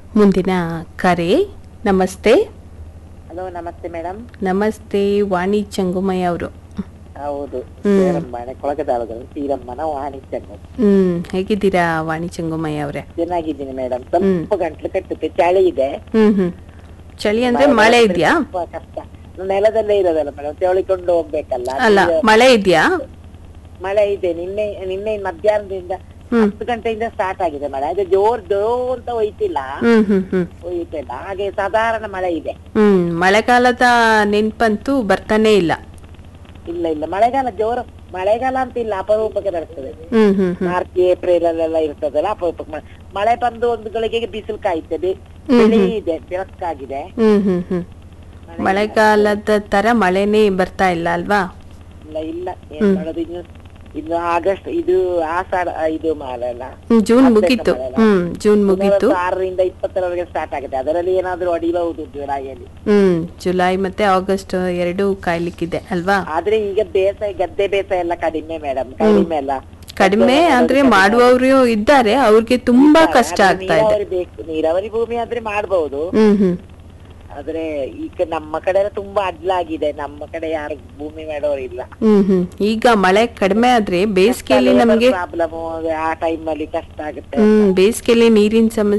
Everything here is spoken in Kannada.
ಮುಂದಿನ ಕರೆ ನಮಸ್ತೆ ಹಲೋ ನಮಸ್ತೆ ಮೇಡಮ್ ನಮಸ್ತೆ ವಾಣಿ ಚಂಗುಮಯ್ಯ ಅವರು ಹೌದು ಹ್ಮ್. ಶ್ರೀರಮ್ಮನೆ ಕೊಳಗದಾಳಗಳು ಶ್ರೀರಮ್ಮನ ವಾಣಿಜ್ಯ ಹ್ಮ್ ಹೇಗಿದ್ದೀರಾ ವಾಣಿ ಚಂಗುಮಯ್ಯ ಅವರೇ ಚೆನ್ನಾಗಿದ್ದೀನಿ ಮೇಡಮ್ ಸ್ವಲ್ಪ ಗಂಟ್ಲು ಕಟ್ಟುತ್ತೆ ಚಳಿ ಇದೆ ಹ್ಮ್ ಹ್ಮ್ ಚಳಿ ಅಂದ್ರೆ ಮಳೆ ಇದೆಯಾ ಸ್ವಲ್ಪ ಕಷ್ಟ ನೆಲದಲ್ಲೇ ಇರೋದಲ್ಲ ಮೇಡಮ್ ತೆವಳಿಕೊಂಡು ಹೋಗ್ಬೇಕಲ್ಲ ಅಲ್ಲ ಈಗ ಮಳೆ ಇದೆಯಾ ಮಳೆ ಇದೆ ನಿನ್ನೆ ನಿನ್ನೆ ಮಧ್ಯಾಹ್ನದಿಂದ ಹ್ಮ್ ಹತ್ತು ಗಂಟೆಯಿಂದ ಸ್ಟಾರ್ಟ್ ಆಗಿದೆ ಮಳೆ ಅದು ಜೋರ್ ಜೋರ್ ಅಂತ ಹೋಯ್ತಿಲ್ಲ ಹ್ಮ್ ಹ್ಮ್ ಹ್ಮ್ ಹೋಯ್ತಿಲ್ಲ ಹಾಗೆ ಸಾಧಾರಣ ಮಳೆ ಇದೆ ಹ್ಮ್ ಮಳೆಗಾಲದ ನೆನ್ಪಂತೂ ಬರ್ತಾನೆ ಇಲ್ಲ ಇಲ್ಲ ಇಲ್ಲ ಮಳೆಗಾಲ ಜೋರು ಮಳೆಗಾಲ ಅಂತ ಇಲ್ಲ ಅಪರೂಪಕ್ಕೆ ಬರ್ತದೆ ಹ್ಮ್ ಹ್ಮ್ ಹ್ಮ್ ಮಾರ್ಚ್ ಏಪ್ರಿಲ್ ಅಲ್ಲೆಲ್ಲ ಇರ್ತದಲ್ಲ ಅಪರೂಪಕ್ಕೆ ಮಳೆ ಮಳೆ ಬಂದು ಒಂದು ಗಳಿಗೆಗೆ ಬಿಸಿಲು ಕಾಯ್ತದೆ ಹ್ಮ್ ಬೆಳೆ ಇದೆ ಬೆಳಕಾಗಿದೆ ಹ್ಮ್ ಹ್ಮ್ ಹ್ಮ್ ಮಳೆಗಾಲದ ತರ ಮಳೆನೇ ಬರ್ತಾ ಇಲ್ಲ ಅಲ್ವಾ ಇಲ್ಲ ಇಲ್ಲ ಏನ್ ಮಾಡೋದು ಇನ್ನು ಇನ್ನು ಆಗಸ್ಟ್ ಇದು ಆಷಾಢ ಇದು ಮಾಲ ಅಲ್ಲ ಹ್ಮ್, ಜೂನ್ ಹತ್ತನೇ ಮುಗೀತು ಮಳೆ ಅಲ್ಲ? ಹ್ಮ್ ಜೂನ್ ಮುಗೀತು ಇನ್ನೊಂದು ಆರರಿಂದ ಇಪ್ಪತ್ತರವರೆಗೆ ಸ್ಟಾರ್ಟ್ ಆಗುತ್ತೆ ಅದರಲ್ಲಿ ಏನಾದ್ರೂ ಹೊಡಿಬಹುದು ಜುಲೈಯಲ್ಲಿ ಹ್ಮ್ ಜುಲೈ ಮತ್ತೆ ಆಗಸ್ಟ್ ಎರಡು ಕಾಯ್ಲಿಕ್ಕಿದೆ ಅಲ್ವಾ ಆದ್ರೆ ಈಗ ಬೇಸಾಯ ಗದ್ದೆ ಬೇಸಾಯ ಎಲ್ಲ ಕಡಿಮೆ ಮೇಡಮ್ ಕಡಿಮೆ ಅಲ್ಲ ಕಡಿಮೆ ಆದ್ರೆ ಮಾಡುವವರು ಇದ್ದಾರೆ ಅವ್ರಿಗೆ ತುಂಬಾ ಕಷ್ಟ ಆದ್ರೆ ಆಗ್ತಾ ಇದೆ ನೀರಾವರಿ ಬೇಕು ನೀರಾವರಿ ಭೂಮಿ ಆದ್ರೆ ಮಾಡಬಹುದು ಹ್ಮ್ ಹ್ಮ್ ಆದ್ರೆ ಈಗ ನಮ್ಮ ಕಡೆ ಎಲ್ಲ ತುಂಬಾ ಅಡ್ಲಾಗಿದೆ ನಮ್ಮ ಕಡೆ ಯಾರು ಭೂಮಿ ಮಾಡೋರು ಇಲ್ಲ ಹ್ಮ್ ಹ್ಮ್ ಈಗ ಮಳೆ ಕಡಿಮೆ ಆದ್ರೆ ಬೇಸಿಗೆಯಲ್ಲಿ ನಮ್ಗೆ ಪ್ರಾಬ್ಲಮ್ ಆ ಟೈಮ್ ಅಲ್ಲಿ ಕಷ್ಟ ಆಗುತ್ತೆ ಹ್ಮ್ ಬೇಸಿಗೆಯಲ್ಲಿ ನೀರಿನ ಸಮಸ್ಯೆ